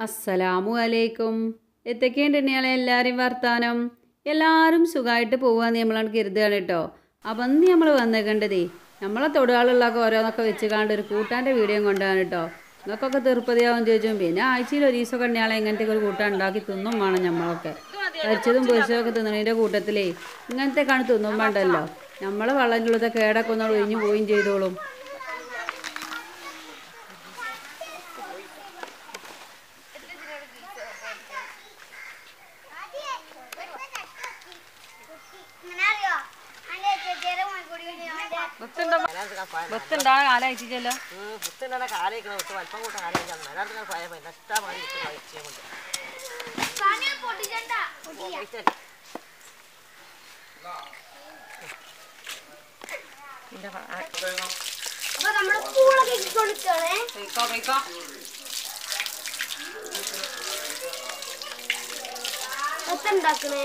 അസ്സലാമു അലൈക്കും എന്തൊക്കെയുണ്ട് ഇനിയാളെ എല്ലാവരെയും വർത്താനം എല്ലാവരും സുഖമായിട്ട് പോകാന്ന് നമ്മളാണ് കരുതുകയാണ് കേട്ടോ അപ്പം അന്ന് നമ്മൾ വന്നേക്കേണ്ടതേ നമ്മളെ തൊടുകാളുള്ളൊക്കെ ഓരോന്നൊക്കെ വെച്ച് കാണേണ്ട ഒരു കൂട്ടാൻ്റെ വീഡിയോ കൊണ്ടാണ് കേട്ടോ നിങ്ങൾക്കൊക്കെ തീർപ്പതിയാവും ചോദിച്ചും പിന്നെ ആഴ്ചയിൽ ഒരു ദിവസമൊക്കെ ഇനിയാളെ ഇങ്ങനത്തെ ഒരു കൂട്ടം ഉണ്ടാക്കി തിന്നും വേണം നമ്മളൊക്കെ പരിച്ചതും പൊരിച്ചതൊക്കെ തിന്നണതിൻ്റെ കൂട്ടത്തിലേ ഇങ്ങനത്തെ കാണി തിന്നും വേണ്ടല്ലോ നമ്മളെ വള്ളത്തിലത്തെ കേടൊക്കെ ഒന്നോട് ഒഴിഞ്ഞു പോവുകയും ചെയ്തോളും ഇങ്ങനറിയോ അതിന്റെ ചെറിയ മണിക്കൂടി ബത്തുണ്ടാ കാലായിട്ടില്ലല്ലോ പുത്തുണ്ടാ കാലേക്ക് വിട്ട് വലിപ്പം കൂട്ട കാലേക്ക് എല്ലാവർക്കും പോയാൽ നഷ്ടമായി വിട്ട് കഴിച്ചുകൊണ്ട് പണി പൊട്ടിച്ചണ്ട അപ്പൊ നമ്മള് പൂളൊക്കെ കൊടുക്കണേ പോയിക്കോ പോയിക്കോ എത്തുണ്ടാക്കണേ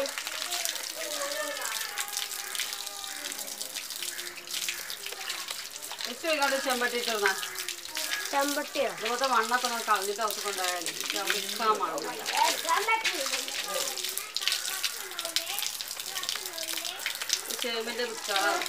വെച്ച് പോയിക്കോട്ടെ ചെമ്പട്ടിട്ടിരുന്നാ ചെമ്പട്ടിയോ ഇതുപോലത്തെ മണ്ണൊക്കെ ഒന്ന് കളഞ്ഞിട്ട് അവർക്ക് കൊണ്ടുപോയാലേ ചവിക്കാൻ മണം ചേമ്പിന്റെ പുസ്തകം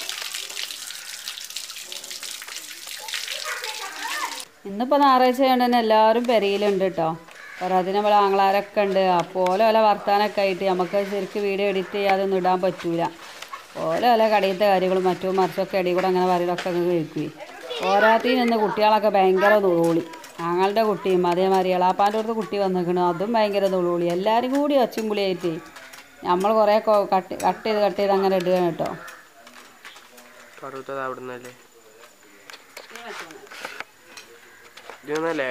ഇന്നിപ്പോൾ ഞായറാഴ്ച കൊണ്ട് തന്നെ എല്ലാവരും പെരയിലുണ്ട് കേട്ടോ പോരാത്തിന് നമ്മൾ ആങ്ങളാരൊക്കെ ഉണ്ട് അപ്പോൾ ഓല ഓല വർത്താനൊക്കെ ആയിട്ട് നമുക്ക് ശരിക്കും വീഡിയോ എഡിറ്റ് ചെയ്യാതൊന്നും ഇടാൻ പറ്റൂല ഓല ഓല കടയിലത്തെ കാര്യങ്ങളും മറ്റും മറിച്ചൊക്കെ ഇടയിൽ കൂടെ അങ്ങനെ പറയുന്നതൊക്കെ അങ്ങ് കഴിക്കുകയും ഓരോത്തിൽ നിന്ന് കുട്ടികളൊക്കെ ഭയങ്കര നുളോളി ആങ്ങളുടെ കുട്ടിയും അതേമാതിരി എളാപ്പാൻ്റെ അടുത്ത് കുട്ടി വന്നിരിക്കണു അതും ഭയങ്കര നുളോളി എല്ലാവരും കൂടി ഒച്ചും പുളിയായിട്ട് നമ്മൾ കുറേ കൊ- കട്ട് കട്ട് ചെയ്ത് കട്ട് ചെയ്ത് അങ്ങനെ ഇടുകയാണ് കേട്ടോ പടുത്തത് അവിടുന്നല്ലേ ഇതൊന്നല്ലേ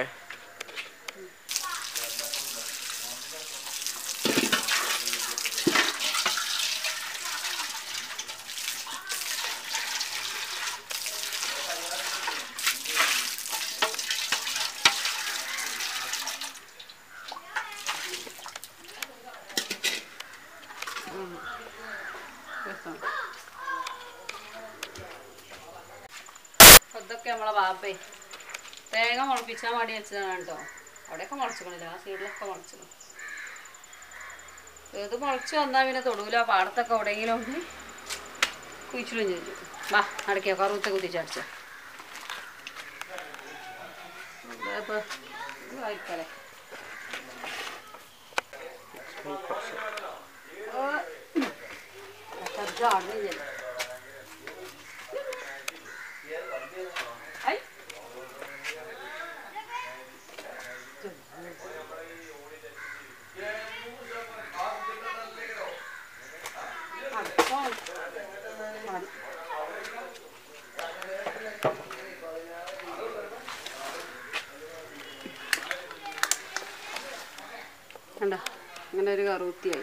ഇതൊക്കെ നമ്മളെ ബാപ്പേ തേങ്ങ മുളപ്പിച്ചാൽ മടി വെച്ചതാണ് കേട്ടോ അവിടെയൊക്കെ മുളച്ചിക്കണില്ല ആ സൈഡിലൊക്കെ മുളച്ചിക്കണം ഏത് മുളച്ച് വന്നാൽ പിന്നെ തൊടൂല പാടത്തൊക്കെ എവിടെയെങ്കിലും ഉണ്ട് കുഴിച്ചിടും ചോദിച്ചു വാ അടക്കിയോ കറുത്ത കുത്തിച്ചടിച്ച വായിക്കലേ ആടുന്നില്ല ഐ കണ്ട അങ്ങനെ ഒരു കറുത്തിയായി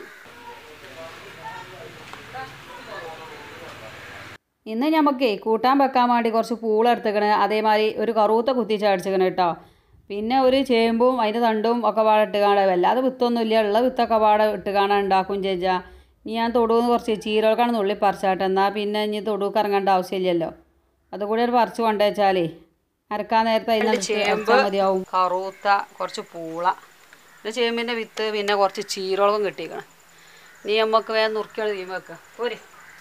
ഇന്ന് നമുക്ക് കൂട്ടാൻ വെക്കാൻ വേണ്ടി കുറച്ച് പൂളെടുത്തേക്കണ് അതേമാതിരി ഒരു കറുത്ത കുത്തി ചാടിച്ചേക്കണ് കേട്ടോ പിന്നെ ഒരു ചേമ്പും അതിൻ്റെ തണ്ടും ഒക്കെ പാടെ ഇട്ട് കാണാൻ വല്ലാതെ വിത്തൊന്നുമില്ല ഉള്ള വിത്തൊക്കെ പാടെ ഇട്ട് കാണാൻ ഉണ്ടാക്കും ചേച്ചാ ഇനി ഞാൻ തൊടുന്ന് കുറച്ച് ചീരകൾക്കാണ് നുള്ളി പറിച്ചാട്ടെ എന്നാൽ പിന്നെ ഇനി തൊടുക്ക് ഇറങ്ങേണ്ട ആവശ്യമില്ലല്ലോ അതുകൂടി ഒരു പറിച്ച് കൊണ്ടുവച്ചാലേ അരക്കാൻ നേരത്തെ ചേമ്പ് മതിയാവും കറുത്ത കുറച്ച് പൂള ഇത് ചേമ്പിൻ്റെ വിത്ത് പിന്നെ കുറച്ച് ചീരകൾക്കും കിട്ടിയേക്കണം നീ നമുക്ക് വേഗം നുറുക്കിയാണ് തീ വെക്കുക പോരെ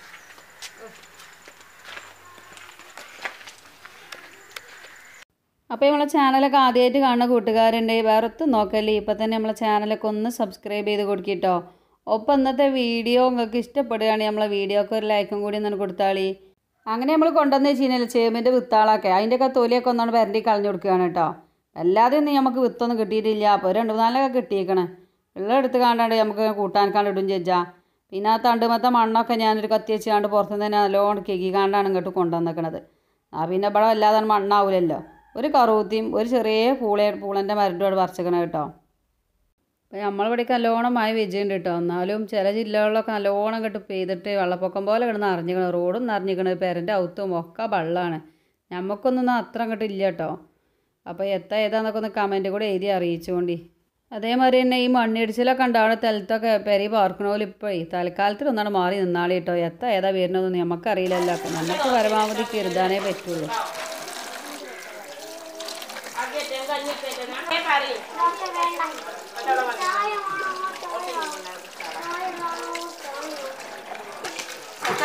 അപ്പോൾ നമ്മളെ ചാനലൊക്കെ ആദ്യമായിട്ട് കാണുന്ന കൂട്ടുകാരുണ്ട് വേറെ ഒത്തും നോക്കല്ലേ ഇപ്പം തന്നെ നമ്മളെ ചാനലൊക്കെ ഒന്ന് സബ്സ്ക്രൈബ് ചെയ്ത് കൊടുക്കിട്ടോ ഒപ്പം ഇന്നത്തെ വീഡിയോ നിങ്ങൾക്ക് ഇഷ്ടപ്പെടുകയാണെങ്കിൽ നമ്മളെ വീഡിയോക്ക് ഒരു ലൈക്കും കൂടി ഒന്ന് കൊടുത്താളി അങ്ങനെ നമ്മൾ കൊണ്ടുവന്ന് വെച്ച് കഴിഞ്ഞാൽ ചേമ്പിൻ്റെ വിത്താളൊക്കെ അതിൻ്റെയൊക്കെ തൊലിയൊക്കെ ഒന്നാണ് വരണ്ടി കളഞ്ഞു കൊടുക്കുകയാണ് കേട്ടോ അല്ലാതെ ഒന്നും നമുക്ക് വിത്തൊന്നും കിട്ടിയിട്ടില്ല അപ്പോൾ രണ്ട് മൂന്നാലൊക്കെ കിട്ടിയേക്കണേ ഉള്ള എടുത്ത് കാണാണ്ട് നമുക്ക് കൂട്ടാൻ കണ്ടിടും ചേച്ചാ പിന്നെ ആ തണ്ടുമത്തെ മണ്ണൊക്കെ ഞാനൊരു കത്തി വെച്ചാണ്ട് പുറത്തുനിന്ന് തന്നെ നല്ലോണം കെക്കി കാണ്ടാണ് ഇങ്ങോട്ട് കൊണ്ടുവന്നേക്കണത് ആ പിന്നെ ഇവിടെ വല്ലാതെ മണ്ണാവില്ലല്ലോ ഒരു കറുത്തിയും ഒരു ചെറിയ പൂള പൂളൻ്റെ മരട്ടോട് പറിച്ചേക്കണം കേട്ടോ അപ്പോൾ നമ്മളിവിടേക്ക് നല്ലോണം മഴ വെച്ചിട്ടുണ്ട് കേട്ടോ എന്നാലും ചില ജില്ലകളിലൊക്കെ നല്ലോണം കെട്ട് പെയ്തിട്ട് വെള്ളപ്പൊക്കം പോലെ കിടന്ന് അറിഞ്ഞിക്കണം റോഡും നിറഞ്ഞിക്കണം പെരൻ്റെ ഔത്തും ഒക്കെ വെള്ളമാണ് നമുക്കൊന്നും അത്ര അങ്ങോട്ട് ഇല്ല കേട്ടോ അപ്പോൾ എത്ര ഏതാന്നൊക്കെ ഒന്ന് കമൻറ്റ് കൂടെ എഴുതി അറിയിച്ചുകൊണ്ടി അതേമാതിരി തന്നെ ഈ മണ്ണിടിച്ചിലൊക്കെ ഉണ്ടാവുന്ന സ്ഥലത്തൊക്കെ പെരി പാർക്കണോല് ഇപ്പോഴേ തൽക്കാലത്തിൽ ഒന്നാണ് മാറി നിന്നാളി കേട്ടോ എത്ര ഏതാ വരുന്നതൊന്നും നമുക്കറിയില്ലല്ലോ അപ്പം നമുക്ക് പരമാവധി കരുതാനേ പറ്റുള്ളൂ ഡോക്ടർ വേണ്ട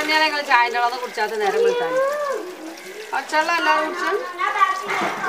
തന്നെയാണ് ഞങ്ങൾ ചായൻ്റെ വെള്ളം കുടിച്ചാത്ത നേരം വിളിക്കാൻ പച്ചവെള്ളം എല്ലാവരും കുടിച്ചു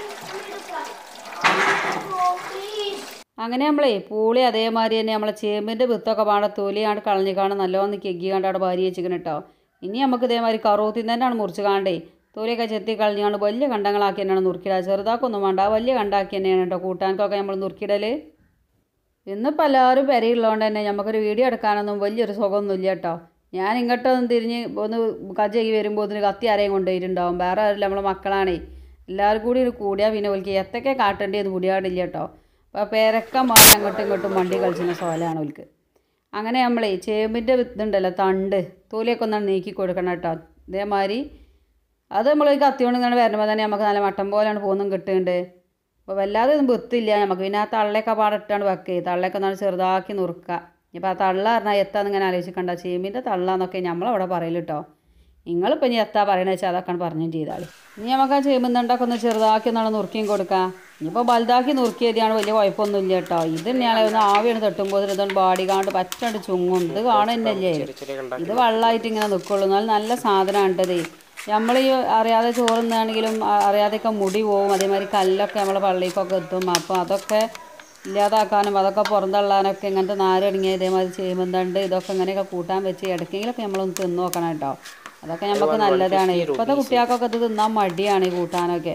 അങ്ങനെ നമ്മളേ പൂളി അതേമാതിരി തന്നെ നമ്മളെ ചേമ്പിൻ്റെ വിത്തൊക്കെ പാടെ തൊലിയാണ്ട് കളഞ്ഞ് കാണും നല്ലോണം കെഗ്ഗി കണ്ട് അവിടെ ഭാര്യ വെച്ചിരിക്കണം കേട്ടോ ഇനി നമുക്ക് ഇതേമാതിരി കറൂത്തിൽ തന്നെയാണ് മുറിച്ച് കാണണ്ടേ തൊലിയൊക്കെ ചെത്തി കളഞ്ഞാണ്ട് വലിയ കണ്ടങ്ങളാക്കി തന്നെയാണ് നുറുക്കിയിടുക ചെറുതാക്കൊന്നും വേണ്ട ആ വലിയ കണ്ടാക്കി തന്നെയാണ് കേട്ടോ കൂട്ടാനൊക്കെ നമ്മൾ നുറുക്കിയിടൽ ഇന്നിപ്പോൾ എല്ലാവരും പെരയുള്ളതുകൊണ്ട് തന്നെ നമുക്കൊരു വീഡിയോ എടുക്കാനൊന്നും വലിയൊരു സുഖമൊന്നുമില്ല കേട്ടോ ഞാൻ ഇങ്ങോട്ടൊന്ന് തിരിഞ്ഞ് ഒന്ന് കജ്ജി വരുമ്പോൾ ഇതിന് കത്തി ആരെയും കൊണ്ടുപോയിട്ടുണ്ടാവും വേറെ ആരില്ല നമ്മളെ മക്കളാണേ എല്ലാവരും കൂടി ഒരു കൂടിയാൽ പിന്നെ ഓൽക്ക് എത്തൊക്കെ കാട്ടേണ്ടി എന്ന് കൂടിയാടില്ല കേട്ടോ അപ്പോൾ പേരക്കം മാറി അങ്ങോട്ടും ഇങ്ങോട്ടും വണ്ടി കളിച്ചുന്ന സോലാണ് ഓൽക്ക് അങ്ങനെ നമ്മളേ ചേമ്പിൻ്റെ ഇതുണ്ടല്ലോ തണ്ട് തൊലിയൊക്കെ ഒന്നാണ് നീക്കി കൊടുക്കണം കേട്ടോ ഇതേമാതിരി അത് നമ്മൾ ഈ കത്തി കൊണ്ട് ഇങ്ങനെ വരുമ്പോൾ തന്നെ നമുക്ക് നല്ല മട്ടൻ പോലെയാണ് പോകുന്നതും കിട്ടുന്നുണ്ട് അപ്പോൾ വല്ലാതെ ഒന്നും ബുത്തില്ല നമുക്ക് പിന്നെ ആ തള്ളയൊക്കെ പാടിട്ടാണ് വെക്കുക തള്ളയൊക്കെ ഒന്നാണ് ചെറുതാക്കി നുറുക്കുക ഇപ്പം ആ തള്ള പറഞ്ഞാൽ എത്താന്ന് ഇങ്ങനെ ആലോചിക്കണ്ട ചേമ്പിൻ്റെ തള്ള എന്നൊക്കെ നമ്മളവിടെ പറയൽ കേട്ടോ നിങ്ങളിപ്പോൾ ഇനി എത്താ പറയണത് വെച്ചാൽ അതൊക്കെ പറഞ്ഞും ചെയ്താൽ ഇനി നമുക്ക് ആ ചേമ്പുന്തണ്ടൊക്കെ ഒന്ന് ചെറുതാക്കി ഒന്നാണ് നുറുക്കിയും കൊടുക്കാം ഇനിയിപ്പോൾ വലുതാക്കി നുറുക്കിയതാണ് വലിയ കുഴപ്പമൊന്നുമില്ല കേട്ടോ ഇത് തന്നെയാണ് ഒന്ന് ആവിയാണ് തട്ടുമ്പോൾ ഇതുകൊണ്ട് ബാടി കാണ്ട് പറ്റണ്ട് ചുങ്ങും ഇത് കാണുന്നല്ലേ ചെറിയ കണ്ട ഇത് വെള്ളമായിട്ട് ഇങ്ങനെ നിൽക്കുള്ളൂ എന്നാൽ നല്ല സാധനമാണ് കേട്ടത് നമ്മൾ ഈ അറിയാതെ ചോറുന്നാണെങ്കിലും അറിയാതെയൊക്കെ മുടി പോവും അതേമാതിരി കല്ലൊക്കെ നമ്മളെ പള്ളിക്കൊക്കെ എത്തും അപ്പോൾ അതൊക്കെ ഇല്ലാതാക്കാനും അതൊക്കെ പുറന്തള്ളാനൊക്കെ ഇങ്ങനത്തെ നാരടങ്ങിയ ഇതേമാതിരി ചെയ്യുമ്പോണ്ട് ഇതൊക്കെ ഇങ്ങനെയൊക്കെ കൂട്ടാൻ വെച്ച് ഇടയ്ക്കെങ്കിലൊക്കെ നമ്മളൊന്ന് തിന്ന് നോക്കണം കേട്ടോ അതൊക്കെ നമുക്ക് നല്ലതാണ് ഇപ്പോഴത്തെ കുട്ടികൾക്കൊക്കെ ഇത് തിന്നാൻ മടിയാണ് ഈ കൂട്ടാനൊക്കെ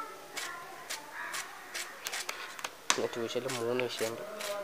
ട്യൂഷനിൽ മൂന്ന് വിഷയമുണ്ട്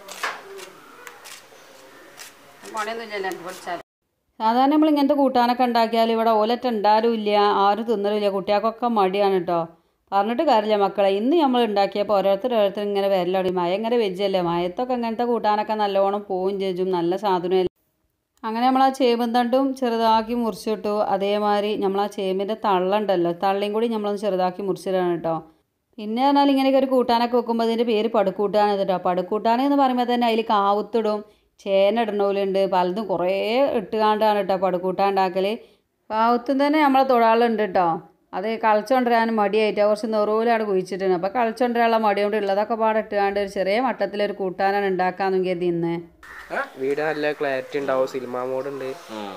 സാധാരണ നമ്മൾ ഇങ്ങനത്തെ കൂട്ടാനൊക്കെ ഉണ്ടാക്കിയാൽ ഇവിടെ ഓലറ്റ ഉണ്ടാരുമില്ല ആരും തിന്നലുമില്ല കുട്ടികൾക്കൊക്കെ മടിയാണ് കേട്ടോ പറഞ്ഞിട്ട് കാര്യമില്ല മക്കളെ ഇന്ന് നമ്മൾ ഉണ്ടാക്കിയപ്പോൾ ഓരോരുത്തർ ഓരോരുത്തർ ഇങ്ങനെ വരലടി മഴ ഇങ്ങനെ വെജല്ലേ മയത്തൊക്കെ ഇങ്ങനത്തെ കൂട്ടാനൊക്കെ നല്ലോണം പോവും ചേച്ചും നല്ല സാധനമല്ല അങ്ങനെ നമ്മൾ ആ ചേമ്പന്തണ്ടും ചെറുതാക്കി മുറിച്ചിട്ടു അതേമാതിരി നമ്മൾ ആ ചേമ്പിൻ്റെ തള്ളുണ്ടല്ലോ തള്ളിയും കൂടി നമ്മളൊന്ന് ചെറുതാക്കി മുറിച്ചിടാണ് കേട്ടോ പിന്നെ പറഞ്ഞാൽ ഇങ്ങനെയൊക്കെ ഒരു കൂട്ടാനൊക്കെ വെക്കുമ്പോൾ അതിൻ്റെ പേര് പടുക്കൂട്ടാണ് കേട്ടോ പടുക്കൂട്ടാൻ എന്ന് പറയുമ്പോൾ തന്നെ അതിൽ കാവുത്തിടും ചേന ഇടണോലുണ്ട് പലതും കുറേ ഇട്ടുകാണ്ടാണ് കേട്ടോ പടുക്കൂട്ടാൻ ഉണ്ടാക്കൽ കാവുത്തും തന്നെ നമ്മളെ തൊടാളുണ്ട് കേട്ടോ അത് കളിച്ചുകൊണ്ടിരാൻ മടിയായിട്ട് കുറച്ച് നെറൂലാണ് കുഴിച്ചിട്ടുണ്ട് അപ്പോൾ കളിച്ചുകൊണ്ടിരാനുള്ള മടി കൊണ്ട് ഉള്ളതൊക്കെ പാടെ ഇട്ടുകാണ്ട് ഒരു ചെറിയ മട്ടത്തിലൊരു കൂട്ടാനാണ് ഉണ്ടാക്കാമെന്ന് കരുതി ഇന്ന് വീഡിയോ നല്ല ക്ലാരിറ്റി ഉണ്ടാവും സിനിമ മോഡ് ഉണ്ട്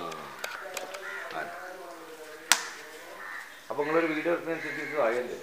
അപ്പൊ നിങ്ങളൊരു വീഡിയോ എടുക്കുന്നതനുസരിച്ച് ആയല്ലേ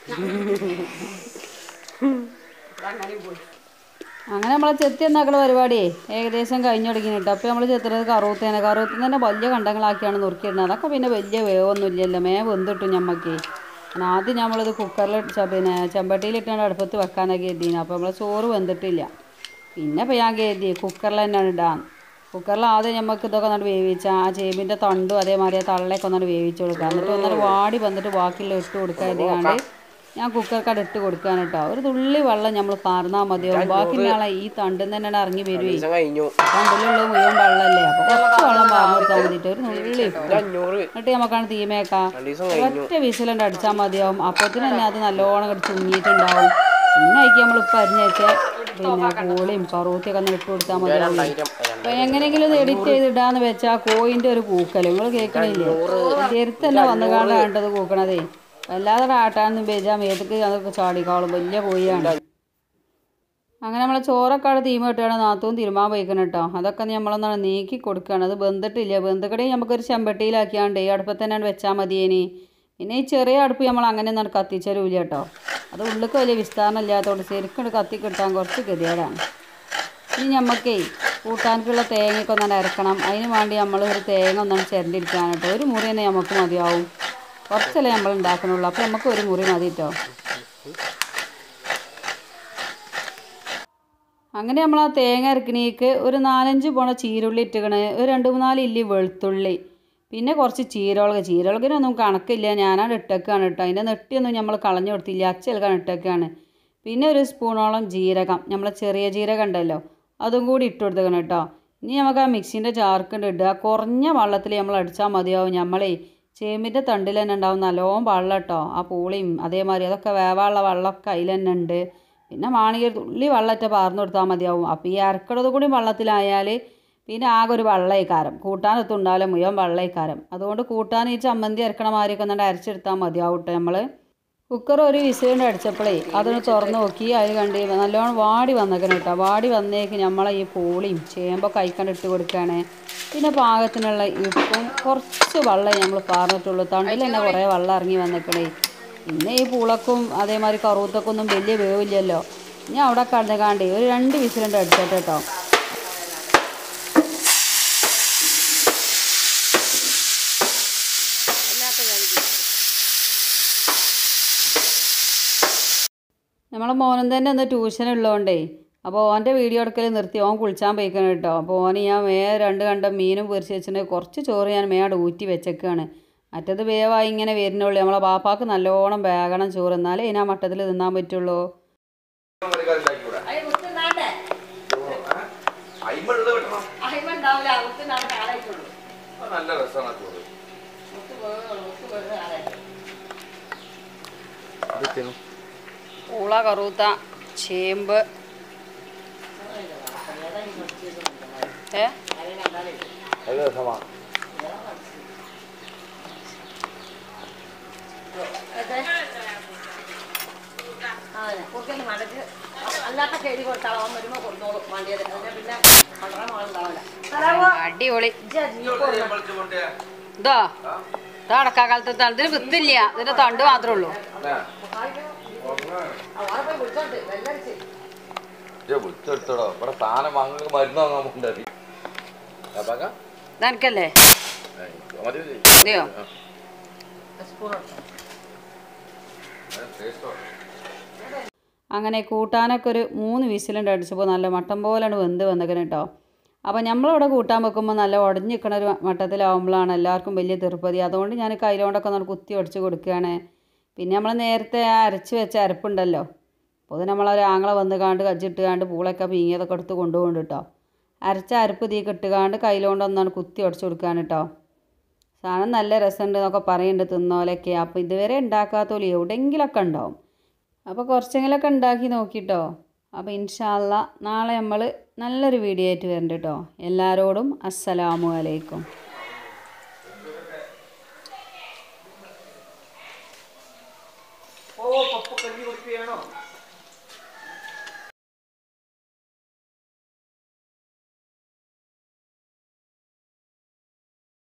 അങ്ങനെ നമ്മളെ ചെത്തി എന്നാക്കുന്ന പരിപാടിയേ ഏകദേശം കഴിഞ്ഞു തുടങ്ങി കേട്ടോ അപ്പോൾ നമ്മൾ ചെത്തുന്നത് കറുത്തേനെ കറുത്തിൽ തന്നെ വലിയ കണ്ടങ്ങളാക്കിയാണ് നുറുക്കിയിടുന്നത് അതൊക്കെ പിന്നെ വലിയ വേവൊന്നും ഇല്ലല്ലോ മേ വെന്തിട്ടു ഞമ്മക്ക് കാരണം ആദ്യം നമ്മളിത് കുക്കറിൽ ച- പിന്നെ ചെമ്പട്ടിയിലിട്ടാണ് അടുപ്പത്ത് വെക്കാനൊക്കെ കരുതിന് അപ്പോൾ നമ്മളെ ചോറ് വെന്തിട്ടില്ല പിന്നെ ഇപ്പോൾ ഞാൻ കരുതി കുക്കറിൽ തന്നെയാണ് ഇടാൻ കുക്കറിൽ ആദ്യം നമുക്ക് ഇതൊക്കെ ഒന്നിട്ട് വേവിച്ച ആ ചേമ്പിൻ്റെ തണ്ടും അതേമാതിരി ആ തള്ളയൊക്കെ ഒന്നിട്ട് വേവിച്ച് കൊടുക്കുക എന്നിട്ട് ഒന്നിട്ട് വാടി വന്നിട്ട് ബാക്കിയുള്ള ഇട്ട് കൊടുക്കാൻ കരുതിയാണ്ട് ഞാൻ കുക്കർക്കട ഇട്ട് കൊടുക്കാൻ കേട്ടോ ഒരു തുള്ളി വെള്ളം നമ്മൾ പാർന്നാൽ മതിയാവും ബാക്കി ആളെ ഈ തണ്ടിൽ നിന്ന് തന്നെ ഇറങ്ങി വരുവേ ദിവസം കഴിഞ്ഞു തണ്ടിലുള്ള മുഴുവൻ വെള്ളമല്ലേ അപ്പോൾ കുറച്ച് വെള്ളം പാർന്ന് കൊടുത്താൽ മതിയിട്ട് ഒരു തുള്ളി ഇട്ടു. ഇത് അഞ്ഞൂറ് എന്നിട്ട് നമുക്കാണ് തീമേക്കാം രണ്ട് ദിവസം കഴിഞ്ഞു ഒറ്റ വിസിലുണ്ട് അടിച്ചാൽ മതിയാവും അപ്പത്തിന് തന്നെ അത് നല്ലോണം കണ്ട് ചുങ്ങിയിട്ടുണ്ടാവും പിന്നെ അതിക്ക് നമ്മൾ ഇപ്പം അരിഞ്ഞ് വെച്ച പിന്നെ കോളിയും കറൂത്തിയൊക്കെ ഒന്ന് ഇട്ട് കൊടുത്താൽ മതിയാവും രണ്ടായിരം രണ്ട് അപ്പൊ എങ്ങനെയെങ്കിലും ഇത് എഡിറ്റ് ചെയ്തിടാന്ന് വെച്ചാൽ കോയിന്റെ ഒരു കൂക്കല് നിങ്ങൾ കേൾക്കണില്ലേ ചെറുത്ത് തന്നെ വന്നു കാണാണ്ട് അത് കൂക്കണതേ വല്ലാതെ ആട്ടാനൊന്നും വെച്ചാൽ മേത്തക്ക് അതൊക്കെ ചാടിക്കാളും വലിയ കോഴിയാണ് അങ്ങനെ നമ്മളെ ചോറൊക്കെ അവിടെ തീമ ഇട്ടാണ് നാത്തവും തിരുമാൻ പോയിക്കണം കേട്ടോ അതൊക്കെ നമ്മളൊന്നാണ് നീക്കി കൊടുക്കുകയാണ് അത് വെന്തിട്ടില്ല വെന്തിക്കടേ നമുക്കൊരു ചെമ്പട്ടിയിലാക്കിയാണ്ട് ഈ അടുപ്പത്ത് തന്നെയാണ് വെച്ചാൽ മതിയേനി പിന്നെ ഈ ചെറിയ അടുപ്പ് നമ്മൾ അങ്ങനെ ഒന്നും കത്തിച്ചരുമില്ല കേട്ടോ അത് ഉള്ളിക്ക് വലിയ വിസ്താരണം ഇല്ലാത്തതുകൊണ്ട് ശരിക്കും കത്തി കിട്ടാൻ കുറച്ച് ഗതികേടാണ് ഇനി ഞമ്മക്കേ കൂട്ടാൻക്കുള്ള തേങ്ങയൊക്കെ ഒന്നാണ് അരക്കണം അതിന് വേണ്ടി നമ്മൾ ഒരു തേങ്ങ ഒന്നാണ് ചിരണ്ടിരിക്കാൻ കേട്ടോ ഒരു മുറി തന്നെ നമുക്ക് മതിയാവും കുറച്ചല്ലേ നമ്മൾ ഉണ്ടാക്കണുള്ളൂ അപ്പോൾ നമുക്ക് ഒരു മുറി മതി കേട്ടോ അങ്ങനെ നമ്മൾ ആ തേങ്ങ അരക്കണേക്ക് ഒരു നാലഞ്ച് പോണ ചീരുള്ളി ഇട്ടുകണ് ഒരു രണ്ട് മൂന്നാല് ഇല്ലി വെളുത്തുള്ളി പിന്നെ കുറച്ച് ചീരമുളക് ചീരമുളകിനൊന്നും കണക്കില്ല ഞാനാണ് ഇട്ടേക്കാണ് കേട്ടോ അതിൻ്റെ നെട്ടിയൊന്നും നമ്മൾ കളഞ്ഞു കൊടുത്തില്ല അച്ചെൽക്കാൻ ഇട്ടേക്കാണ് പിന്നെ ഒരു സ്പൂണോളം ജീരകം നമ്മളെ ചെറിയ ജീരകം ഉണ്ടല്ലോ അതും കൂടി ഇട്ട് കൊടുത്തേക്കണം കേട്ടോ ഇനി നമുക്ക് ആ മിക്സിൻ്റെ ചാർക്കുണ്ട് ഇടുക കുറഞ്ഞ വെള്ളത്തിൽ നമ്മൾ അടിച്ചാൽ മതിയാവും നമ്മളേ ചേമ്പിൻ്റെ തണ്ടിൽ തന്നെ ഉണ്ടാവും നല്ലോണം വെള്ളം കേട്ടോ ആ പൂളിയും അതേമാതിരി അതൊക്കെ വേവാനുള്ള വെള്ളമൊക്കെ അതിൽ തന്നെ ഉണ്ട് പിന്നെ മാണെങ്കിൽ ഒരു തുള്ളി വെള്ളമൊക്കെ പാർന്നു കൊടുത്താൽ മതിയാവും അപ്പോൾ ഈ അരക്കടത് കൂടി വെള്ളത്തിലായാൽ പിന്നെ ആകെ ഒരു വെള്ളയിക്കാരം കൂട്ടാനൊത്തും ഉണ്ടാവില്ല മുഴുവൻ വെള്ളയിക്കാരം അതുകൊണ്ട് കൂട്ടാൻ ഈ ചമ്മന്തി അരക്കണ മാതിരിയൊക്കെ ഒന്നുകൊണ്ട് അരച്ചെടുത്താൽ മതിയാവും കേട്ടോ നമ്മൾ കുക്കർ ഒരു വിസിലുണ്ട് അടിച്ചപ്പോഴേ അതൊന്ന് തുറന്ന് നോക്കി അതിൽ കണ്ട് നല്ലോണം വാടി വന്നേക്കണം കേട്ടോ വാടി വന്നേക്ക് നമ്മളെ ഈ പൂളിയും ചേമ്പൊക്കെ അയക്കാണ്ട് ഇട്ട് കൊടുക്കുകയാണ് പിന്നെ പാകത്തിനുള്ള ഉപ്പും കുറച്ച് വെള്ളം നമ്മൾ പാർന്നിട്ടുള്ളൂ തണ്ടിൽ തന്നെ കുറേ വെള്ളം ഇറങ്ങി വന്നേക്കണേ പിന്നെ ഈ പൂളക്കും അതേമാതിരി കറുവത്തൊക്കൊന്നും വലിയ വേവില്ലല്ലോ ഞാൻ അവിടെ കടന്ന് കാണ്ടേ ഒരു രണ്ട് വിസിലുണ്ട് അടിച്ചോട്ടെ കേട്ടോ നമ്മളെ മോനും തന്നെ ഒന്ന് ട്യൂഷൻ ഉള്ളതുകൊണ്ടേ അപ്പോൾ ഓൻ്റെ വീഡിയോ എടുക്കൽ നിർത്തി ഓൻ കുളിച്ചാൻ പോയിക്കണം കേട്ടോ അപ്പോൾ ഓന് ഞാൻ മേ രണ്ട് കണ്ട മീനും പൊരിച്ച് വെച്ചിട്ട് കുറച്ച് ചോറ് ഞാൻ മേടെ ഊറ്റി വെച്ചേക്കാണ് മറ്റത് വേവായി ഇങ്ങനെ വരുന്നുള്ളൂ നമ്മളെ ബാപ്പാക്ക് നല്ലോണം വേഗണം ചോറ് എന്നാലേ ഇതിനാ മട്ടത്തിൽ തിന്നാൻ പറ്റുള്ളൂ അയിമുള്ളത് വെട്ടണം അത് നല്ല രസമാണ് ആ ചോറ് പൂള കറുത്ത ചേമ്പ് ഏ നല്ല രസമാണ് അല്ലാത്ത കേടി കൊടുത്താൽ അവൻ വരുമ്പോ കൊടുത്തോളും വേണ്ടിയത് അതിനെ പിന്നെ വളരെ മോളുണ്ടാവില്ല അടിപൊളി വിളിച്ചു കൊണ്ടേ ഇതോ ഇത് അടക്കാക്കാലത്ത് ഇതിന് വിത്തില്ല ഇതിന്റെ തണ്ട് മാത്രമേ ഉള്ളൂ അവളെ പോയി വിളിച്ചോണ്ട് വെല്ലടിച്ച് വിളിച്ചെടുത്തോടോ ഇവിടെ സാധനം വാങ്ങുക മരുന്ന് വാങ്ങാൻ പോകണ്ടേ ഇതെനിക്കല്ലേ മതി ഇതെയോ സ്പൂൺ എടുത്തു ടേസ്റ്റോ അങ്ങനെ കൂട്ടാനൊക്കെ ഒരു മൂന്ന് വിസിലുണ്ട് അടിച്ചപ്പോൾ നല്ല മട്ടൻ പോലെയാണ് വെന്ത് വന്നേക്കണം കേട്ടോ അപ്പോൾ നമ്മളിവിടെ കൂട്ടാൻ വെക്കുമ്പോൾ നല്ല ഉടഞ്ഞ് നിൽക്കണ ഒരു മട്ടത്തിലാവുമ്പോഴാണ് എല്ലാവർക്കും വലിയ തിരുപ്പതി അതുകൊണ്ട് ഞാൻ കയ്യിലോണ്ടൊക്കെ ഒന്ന് കുത്തി ഒടിച്ച് കൊടുക്കുകയാണ് പിന്നെ നമ്മൾ നേരത്തെ ആ അരച്ച് വെച്ച അരപ്പുണ്ടല്ലോ അപ്പോൾ അത് നമ്മളൊരു ആങ്ങളെ വന്ന് കാണ്ട് കജ്ജിട്ട് കാണ്ട് പൂളൊക്കെ പീങ്ങിയതൊക്കെ എടുത്ത് കൊണ്ടുപോകുന്നുണ്ട് കേട്ടോ അരച്ച അരപ്പ് തീ ഇട്ടുകാണ്ട് കയ്യിലോണ്ട് ഒന്നാണ് കുത്തി ഒടിച്ച് കൊടുക്കുകയാണ് കേട്ടോ സാധനം നല്ല രസമുണ്ട് എന്നൊക്കെ പറയുന്നുണ്ട് തിന്നോലൊക്കെ അപ്പോൾ ഇതുവരെ ഉണ്ടാക്കാത്തോലും എവിടെയെങ്കിലൊക്കെ ഉണ്ടാവും അപ്പോൾ കുറച്ചെങ്കിലൊക്കെ ഉണ്ടാക്കി നോക്കിട്ടോ അപ്പോൾ ഇൻഷാല്ല നാളെ നമ്മൾ നല്ലൊരു വീഡിയോ ആയിട്ട് വരുന്നുണ്ട് കേട്ടോ എല്ലാവരോടും അസ്സലാമു അലൈക്കും ഓ പപ്പ കഞ്ഞി കുടിക്കുകയാണോ